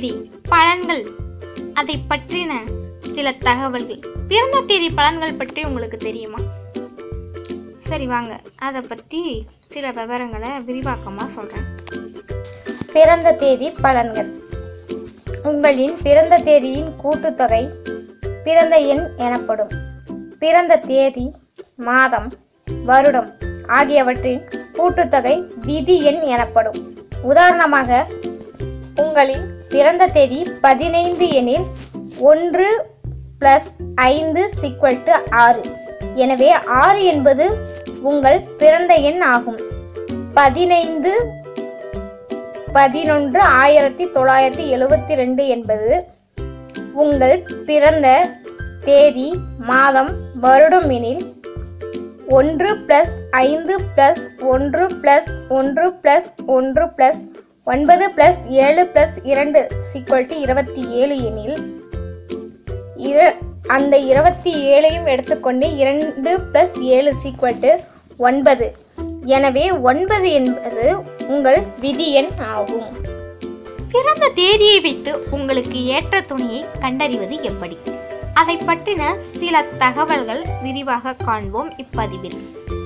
தேதி பலன்கள் அதை பற்றின சில தகவல்கள் பிறந்த தேதி பலன்கள் பற்றி உங்களுக்கு தெரியுமா சரி வாங்க அதை பற்றி சில விவரங்களை விரிவாக்கமாக சொல்கிறேன் பிறந்த தேதி பலன்கள் உங்களின் பிறந்த தேதியின் கூட்டுத்தொகை பிறந்த எண் எனப்படும் பிறந்த தேதி மாதம் வருடம் ஆகியவற்றின் கூட்டுத்தொகை விதி எண் எனப்படும் உதாரணமாக உங்களின் பிறந்த தேதி பதினைந்து எனில் ஒன்று பிளஸ் ஐந்து சிக்வல் டு ஆறு எனவே ஆறு என்பது உங்கள் பிறந்த எண் ஆகும் பதினைந்து பதினொன்று ஆயிரத்தி தொள்ளாயிரத்தி எழுவத்தி ரெண்டு என்பது உங்கள் பிறந்த தேதி மாதம் வருடம் எனில் ஒன்று பிளஸ் ஐந்து பிளஸ் ஒன்று பிளஸ் ஒன்று பிளஸ் ஒன்று பிளஸ் ஒன்பது பிளஸ் ஏழு பிளஸ் இரண்டு சீக்வல் டு இருபத்தி ஏழு எனில் இர- அந்த இருபத்தி ஏழையும் எடுத்துக்கொண்டு இரண்டு பிளஸ் ஏழு சீக்வல் டு ஒன்பது எனவே ஒன்பது என்பது உங்கள் விதி எண் ஆகும் பிறந்த தேதியை வைத்து உங்களுக்கு ஏற்ற துணியை கண்டறிவது எப்படி அதை பற்றின சில தகவல்கள் விரிவாக காண்போம் இப்பதிவில்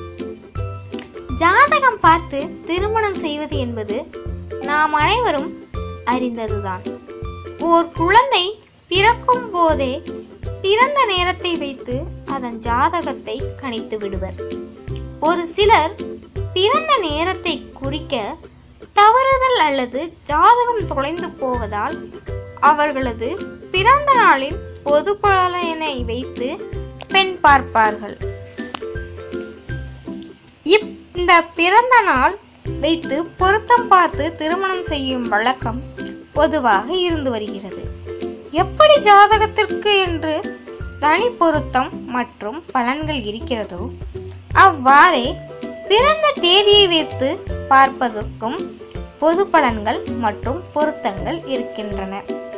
ஜாதகம் பார்த்து திருமணம் செய்வது என்பது நாம் அனைவரும் அறிந்ததுதான் ஓர் குழந்தை பிறக்கும் போதே பிறந்த நேரத்தை வைத்து அதன் ஜாதகத்தை கணித்து விடுவர் ஒரு சிலர் பிறந்த நேரத்தை குறிக்க தவறுதல் அல்லது ஜாதகம் தொலைந்து போவதால் அவர்களது பிறந்த நாளின் பொது பலனை வைத்து பெண் பார்ப்பார்கள் இப்- இந்த பிறந்த நாள் வைத்து பொருத்தம் பார்த்து திருமணம் செய்யும் வழக்கம் பொதுவாக இருந்து வருகிறது எப்படி ஜாதகத்திற்கு என்று தனி பொருத்தம் மற்றும் பலன்கள் இருக்கிறதோ அவ்வாறே பிறந்த தேதியை வைத்து பார்ப்பதற்கும் பொது பலன்கள் மற்றும் பொருத்தங்கள் இருக்கின்றன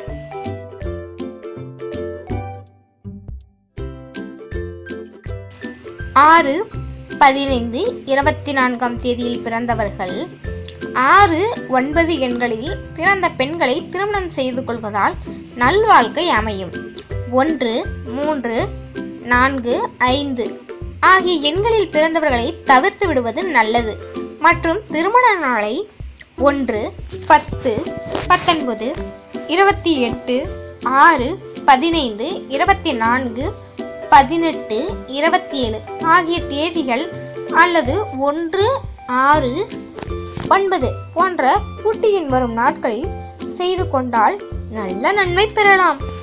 ஆறு பதினைந்து இருபத்தி நான்காம் தேதியில் பிறந்தவர்கள் ஆறு ஒன்பது எண்களில் பிறந்த பெண்களை திருமணம் செய்து கொள்வதால் நல்வாழ்க்கை அமையும் ஒன்று மூன்று நான்கு ஐந்து ஆகிய எண்களில் பிறந்தவர்களை தவிர்த்து விடுவது நல்லது மற்றும் திருமண நாளை ஒன்று பத்து பத்தொன்பது இருபத்தி எட்டு ஆறு பதினைந்து இருபத்தி நான்கு பதினெட்டு இருபத்தி ஏழு ஆகிய தேதிகள் அல்லது ஒன்று ஆறு ஒன்பது போன்ற கூட்டியின் வரும் நாட்களில் செய்து கொண்டால் நல்ல நன்மை பெறலாம்